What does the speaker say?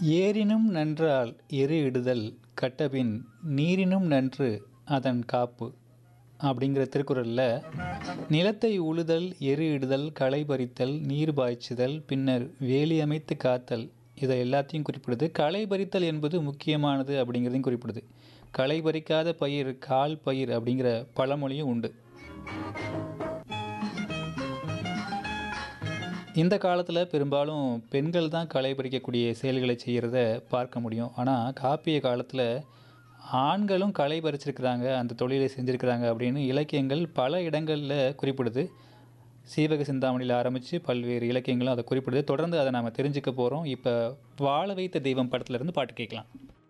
ஏரினும் நன்றால் எரு இடுதல் கட்டபின் நீரினும் நன்று அதன் காப்பு அப்படிங்கிற திருக்குறளில் நிலத்தை உழுதல் எரு இடுதல் களை பறித்தல் நீர் பாய்ச்சுதல் பின்னர் வேலி அமைத்து காத்தல் இதை எல்லாத்தையும் குறிப்பிடுது களை பறித்தல் என்பது முக்கியமானது அப்படிங்கிறதையும் குறிப்பிடுது களை பறிக்காத பயிர் கால் பயிர் அப்படிங்கிற பழமொழியும் உண்டு இந்த காலத்தில் பெரும்பாலும் பெண்கள் தான் களை பறிக்கக்கூடிய செயல்களை செய்கிறத பார்க்க முடியும் ஆனால் காப்பிய காலத்தில் ஆண்களும் களை பறிச்சிருக்கிறாங்க அந்த தொழிலை செஞ்சுருக்கிறாங்க அப்படின்னு இலக்கியங்கள் பல இடங்களில் குறிப்பிடுது சீவக சிந்தாமணியில் ஆரம்பித்து பல்வேறு இலக்கியங்களும் அதை குறிப்பிடுது தொடர்ந்து அதை நாம் தெரிஞ்சுக்க போகிறோம் இப்போ வாழ வைத்த தெய்வம் படத்துலேருந்து பாட்டு கேட்கலாம்